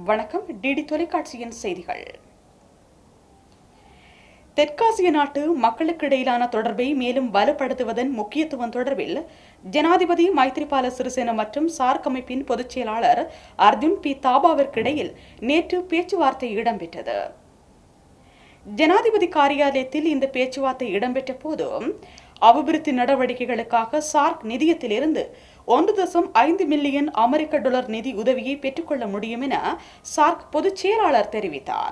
வணக்கம் டிடி தொலைக்காட்சியின் செய்திகள் தெற்காசிய நாட்டு மக்களுக்கிடையிலான தொடர்பை மேலும் வலுப்படுத்துவதன் முக்கியத்துவம் தொடர்பில் ஜனாதிபதி மைத்ரிபால சிறிசேன மற்றும் சார்க் அமைப்பின் பொதுச் செயலாளர் அர்ஜுன் பி தாபாவிற்கிடையில் நேற்று பேச்சுவார்த்தை இடம்பெற்றது ஜனாதிபதி காரியாலயத்தில் இந்த பேச்சுவார்த்தை இடம்பெற்ற போது அபிவிருத்தி நடவடிக்கைகளுக்காக சார்க் நிதியத்திலிருந்து ஒன்று தசம் ஐந்து மில்லியன் அமெரிக்க டாலர் நிதி உதவியை பெற்றுக்கொள்ள முடியும் என சார்க் பொதுச் செயலாளர் தெரிவித்தார்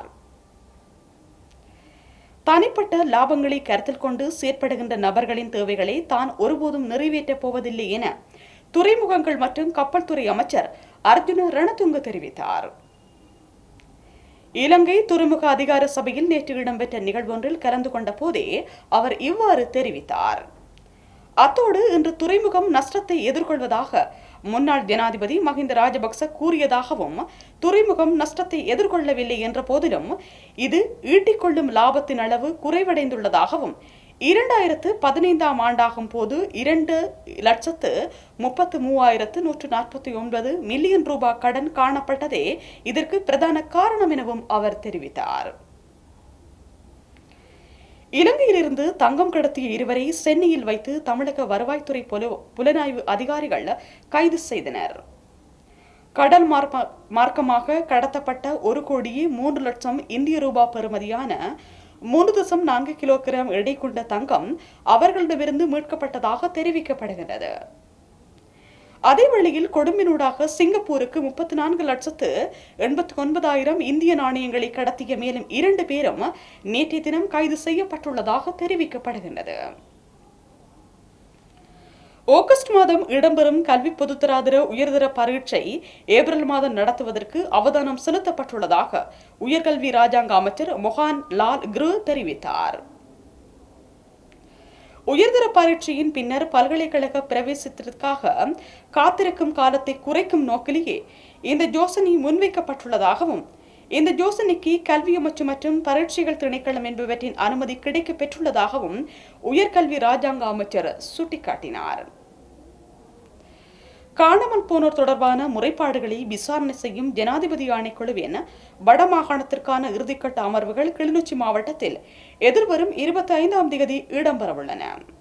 தனிப்பட்ட லாபங்களை கருத்தில் கொண்டு செயற்படுகின்ற நபர்களின் தேவைகளை தான் ஒருபோதும் நிறைவேற்றப் போவதில்லை என துறைமுகங்கள் மற்றும் கப்பல் துறை அமைச்சர் அர்ஜுன ரணதுங்க தெரிவித்தார் இலங்கை துறைமுக அதிகார சபையில் நேற்று இடம்பெற்ற நிகழ்வொன்றில் கலந்து கொண்ட போதே அவர் இவ்வாறு தெரிவித்தார் அத்தோடு இன்று துறைமுகம் நஷ்டத்தை எதிர்கொள்வதாக முன்னாள் ஜனாதிபதி மஹிந்த ராஜபக்ச கூறியதாகவும் துறைமுகம் நஷ்டத்தை எதிர்கொள்ளவில்லை என்ற போதிலும் இது ஈட்டிக்கொள்ளும் லாபத்தின் அளவு குறைவடைந்துள்ளதாகவும் இரண்டாயிரத்து பதினைந்தாம் ஆண்டாகும் போது இரண்டு லட்சத்து முப்பத்து மூவாயிரத்து நூற்று நாற்பத்தி ஒன்பது மில்லியன் ரூபாய் கடன் காணப்பட்டதே இதற்கு பிரதான காரணம் எனவும் அவர் தெரிவித்தார் இலங்கையிலிருந்து தங்கம் கடத்திய இருவரை சென்னையில் வைத்து தமிழக வருவாய்த்துறை புல புலனாய்வு அதிகாரிகள் கைது செய்தனர் கடல் மார்க்க மார்க்கமாக கடத்தப்பட்ட ஒரு கோடியே மூன்று லட்சம் இந்திய ரூபாய் பெறுமதியான மூன்று தசம் நான்கு கிலோகிராம் எடை கொண்ட தங்கம் அவர்களிடமிருந்து மீட்கப்பட்டதாக தெரிவிக்கப்படுகிறது அதே வேளையில் கொடும்பினூடாக சிங்கப்பூருக்கு முப்பத்தி நான்கு லட்சத்து எண்பத்தி ஒன்பதாயிரம் இந்திய நாணயங்களை கடத்திய மேலும் இரண்டு பேரும் நேற்றைய தினம் கைது செய்யப்பட்டுள்ளதாக தெரிவிக்கப்படுகின்றது ஆகஸ்ட் மாதம் இடம்பெறும் கல்வி பொதுத்தராதர உயர்தர பரீட்சை ஏப்ரல் மாதம் நடத்துவதற்கு அவதானம் செலுத்தப்பட்டுள்ளதாக உயர்கல்வி ராஜாங்க அமைச்சர் மொஹான் லால் குரு தெரிவித்தார் உயர்தர பரீட்சையின் பின்னர் பல்கலைக்கழக பிரவேசத்திற்காக காத்திருக்கும் காலத்தை குறைக்கும் நோக்கிலேயே இந்த யோசனை முன்வைக்கப்பட்டுள்ளதாகவும் இந்த யோசனைக்கு கல்வி அமைச்சு மற்றும் பரீட்சைகள் திணைக்களம் என்பவற்றின் அனுமதி கிடைக்க பெற்றுள்ளதாகவும் உயர்கல்வி ராஜாங்க அமைச்சர் சுட்டிக்காட்டினார் காணாமல் போனோர் தொடர்பான முறைப்பாடுகளை விசாரணை செய்யும் ஜனாதிபதி ஆணைக்குழுவின் வடமாகாணத்திற்கான இறுதிக்கட்ட அமர்வுகள் கிளிநொச்சி மாவட்டத்தில் எதிர்வரும் இருபத்தி ஐந்தாம் தேதி இடம்பெறவுள்ளன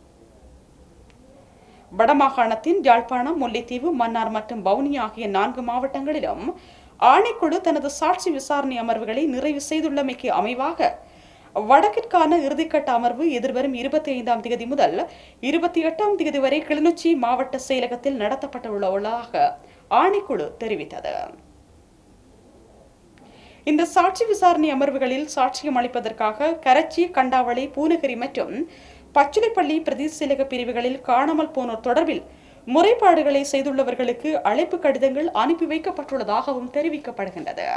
வடமாகாணத்தின் யாழ்ப்பாணம் முல்லைத்தீவு மன்னார் மற்றும் பவுனி ஆகிய நான்கு மாவட்டங்களிலும் ஆணைக்குழு தனது சாட்சி விசாரணை அமர்வுகளை நிறைவு செய்துள்ளமைக்கு அமைவாக வடக்கிற்கான இறுதிக்கட்ட அமர்வு எதிர்வரும் இருபத்தி ஐந்தாம் தேதி முதல் இருபத்தி எட்டாம் தேதி வரை கிளிநொச்சி மாவட்ட செயலகத்தில் நடத்தப்பட்டுள்ளதாக ஆணைக்குழு தெரிவித்தது இந்த சாட்சி விசாரணை அமர்வுகளில் சாட்சியம் அளிப்பதற்காக கரச்சி கண்டாவளை பூனகிரி மற்றும் பச்சிலைப்பள்ளி பிரதேச செயலக பிரிவுகளில் காணாமல் போனோர் தொடர்பில் முறைப்பாடுகளை செய்துள்ளவர்களுக்கு அழைப்பு கடிதங்கள் அனுப்பி வைக்கப்பட்டுள்ளதாகவும் தெரிவிக்கப்படுகின்றது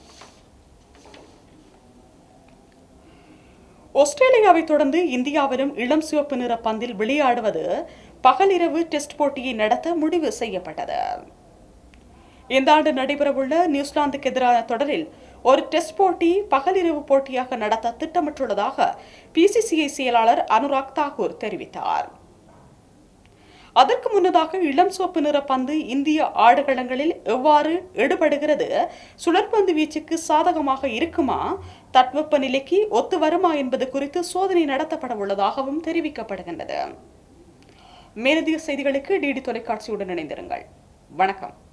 ஆஸ்திரேலியாவை தொடர்ந்து இந்தியாவிலும் இளம் சிவப்பு நிற பந்தில் விளையாடுவது பகலிரவு டெஸ்ட் போட்டியை நடத்த முடிவு செய்யப்பட்டது இந்த ஆண்டு நடைபெறவுள்ள நியூசிலாந்துக்கு எதிரான தொடரில் ஒரு டெஸ்ட் போட்டி பகலிரவு போட்டியாக நடத்த திட்டமிட்டுள்ளதாக பிசிசிஐ செயலாளர் அனுராக் தாக்கூர் தெரிவித்தார் அதற்கு முன்னதாக இளம் சிவப்பு நிற பந்து இந்திய ஆடுகளங்களில் எவ்வாறு எடுபடுகிறது சுழற்பந்து வீச்சுக்கு சாதகமாக இருக்குமா தட்வெப்ப நிலைக்கு ஒத்து வருமா என்பது குறித்து சோதனை நடத்தப்பட உள்ளதாகவும் தெரிவிக்கப்படுகின்றது மேலதிக செய்திகளுக்கு டிடி தொலைக்காட்சியுடன் இணைந்திருங்கள் வணக்கம்